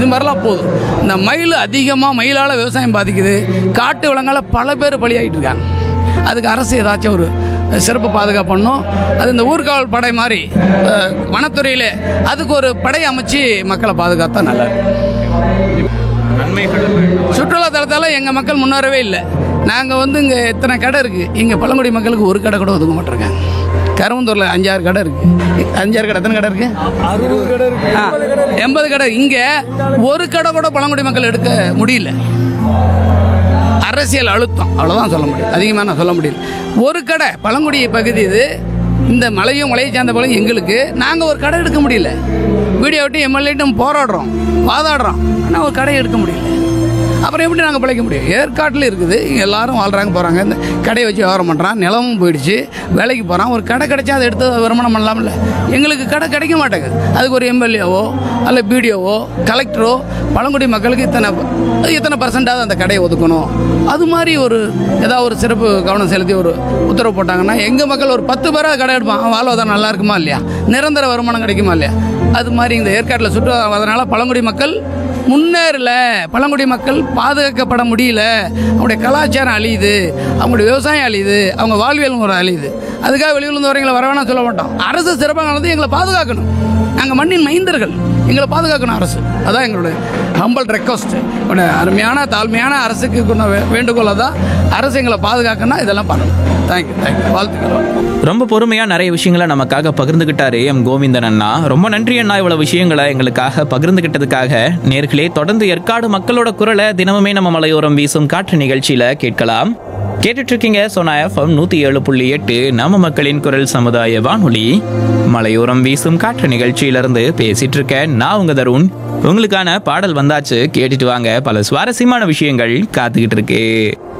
இது மாதிரிலாம் போதும் இந்த மயில் அதிகமாக மயிலால் விவசாயம் பாதிக்குது காட்டு விலங்கால பல பேர் பலியாகிட்டு இருக்காங்க அதுக்கு அரசு ஏதாச்சும் ஒரு சிறப்பு பாதுகாப்பு பண்ணும் அது இந்த ஊர்காவல் படை மாதிரி அஹ், வனத்துறையிலே அதுக்கு ஒரு படை அமைச்சு மக்களை பாதுகாத்தா நல்லா இருக்கும். சுற்றுலா தலத்தால் எங்கள் மக்கள் முன்னேறவே இல்லை நாங்கள் வந்து இங்கே இத்தனை கடை இருக்குது இங்கே பழங்குடி மக்களுக்கு ஒரு கடை கூட ஒதுக்க மாட்டிருக்காங்க கரும்புத்தூரில் அஞ்சாறு கடை இருக்குது அஞ்சாறு கடை எத்தனை கடை இருக்குது ஆ எண்பது கடை இங்கே ஒரு கடை கூட பழங்குடி மக்கள் எடுக்க முடியல அரசியல் அழுத்தம் அவ்வளோதான் சொல்ல முடியும் அதிகமாக நான் சொல்ல முடியல ஒரு கடை பழங்குடி பகுதி இது இந்த மலையும் மலையை சார்ந்த பழம் எங்களுக்கு நாங்கள் ஒரு கடை எடுக்க முடியல வீடியோ விட்டு எம்எல்ஏட்டும் போராடுறோம் வாதாடுறோம் ஆனால் ஒரு கடை எடுக்க முடியல அப்புறம் எப்படி நாங்கள் பிழைக்க முடியும் ஏற்காட்டில் இருக்குது இங்க எல்லாரும் வாழ்கிறாங்க போகிறாங்க இந்த கடையை வச்சு வியாபாரம் பண்ணுறான் நிலமும் போயிடுச்சு வேலைக்கு போகிறான் ஒரு கடை கிடைச்சா அதை எடுத்து வருமானம் பண்ணலாம்ல எங்களுக்கு கடை கிடைக்க மாட்டேங்குது அதுக்கு ஒரு எம்எல்ஏவோ அல்ல பிடிஓவோ கலெக்டரோ பழங்குடி மக்களுக்கு இத்தனை இத்தனை பர்சன்டாவது அந்த கடையை ஒதுக்கணும் அது மாதிரி ஒரு ஏதாவது ஒரு சிறப்பு கவனம் செலுத்தி ஒரு உத்தரவு போட்டாங்கன்னா எங்கள் மக்கள் ஒரு பத்து பேராக கடை எடுப்பான் அவன் வாழ்வாதாரம் நல்லா இருக்குமா இல்லையா நிரந்தர வருமானம் கிடைக்குமா இல்லையா அது மாதிரி இந்த ஏற்காட்டில் சுற்றுலா வரதுனால பழங்குடி மக்கள் முன்னேறல பழங்குடி மக்கள் பாதுகாக்கப்பட முடியல அவங்களுடைய கலாச்சாரம் அழியுது அவங்களுடைய விவசாயம் அழியுது அவங்க வாழ்வியல் முறை அழியுது அதுக்காக வெளியூர்லேருந்து வரவங்களை வர வேணாம் சொல்ல மாட்டோம் அரசு சிறப்பாக நடந்து எங்களை பாதுகாக்கணும் நாங்கள் மண்ணின் மைந்தர்கள் எங்களை பாதுகாக்கணும் அரசு அதான் எங்களுடைய ஹம்பல் ரெக்வஸ்ட் அருமையான தாழ்மையான அரசுக்கு கொண்ட வே- வேண்டுகோள் தான் அரசு எங்களை பாதுகாக்கணும் இதெல்லாம் பண்ணணும் தேங்க்யூ தேங்க்யூ வாழ்த்துக்கள் ரொம்ப பொறுமையா நிறைய விஷயங்களை நமக்காக பகிர்ந்துகிட்டாரு எம் கோவிந்தன் அண்ணா ரொம்ப நன்றி அண்ணா இவ்வளவு விஷயங்களை எங்களுக்காக பகிர்ந்துகிட்டதுக்காக நேர்களே தொடர்ந்து ஏற்காடு மக்களோட குரலை தினமுமே நம்ம மலையோரம் வீசும் காற்று நிகழ்ச்சியில கேட்கலாம் கேட்டுட்டு இருக்கீங்க சோனா எஃப்எம் நூத்தி ஏழு புள்ளி எட்டு நம்ம மக்களின் குரல் சமுதாய வானொலி மலையோரம் வீசும் காற்று நிகழ்ச்சியிலிருந்து பேசிட்டு இருக்கேன் நான் உங்க தருண் உங்களுக்கான பாடல் வந்தாச்சு கேட்டுட்டு வாங்க பல சுவாரஸ்யமான விஷயங்கள் காத்துக்கிட்டு இருக்கு